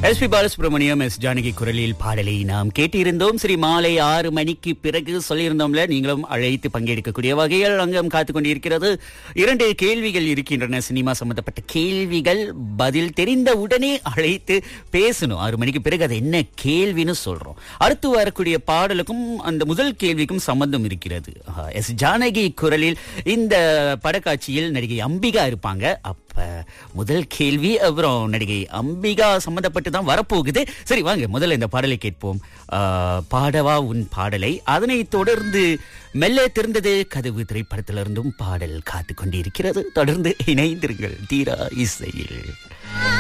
S P Balasubrahmanyam S Janaki குரலில் பாடலை நாம் கேட்டிருந்தோம் சரி மாலை ஆறு மணிக்கு பிறகு சொல்லியிருந்தோம்ல நீங்களும் அழைத்து பங்கெடுக்கக்கூடிய வகையில் அங்கம் காத்து கொண்டிருக்கிறது இரண்டு கேள்விகள் இருக்கின்றன சினிமா சம்பந்தப்பட்ட கேள்விகள் பதில் தெரிந்த உடனே அழைத்து பேசணும் ஆறு மணிக்கு பிறகு அது என்ன கேள்வின்னு சொல்றோம் அடுத்து வரக்கூடிய பாடலுக்கும் அந்த முதல் கேள்விக்கும் சம்பந்தம் இருக்கிறது ஆஹ், எஸ் ஜானகி குரலில் இந்த படக்காட்சியில் நடிகை அம்பிகா இருப்பாங்க அப்ப முதல் கேள்வி அப்புறம் நடிகை அம்பிகா சம்பந்தப்பட்டு தான் வரப்போகுது சரி வாங்க முதல்ல இந்த பாடலை கேட்போம் ஆஹ், பாடவா உன் பாடலை அதனை தொடர்ந்து மெல்ல திறந்தது கதவு திரைப்படத்திலிருந்தும் பாடல் காத்து கொண்டிருக்கிறது தொடர்ந்து இணைந்திருங்கள் தீரா இசையில்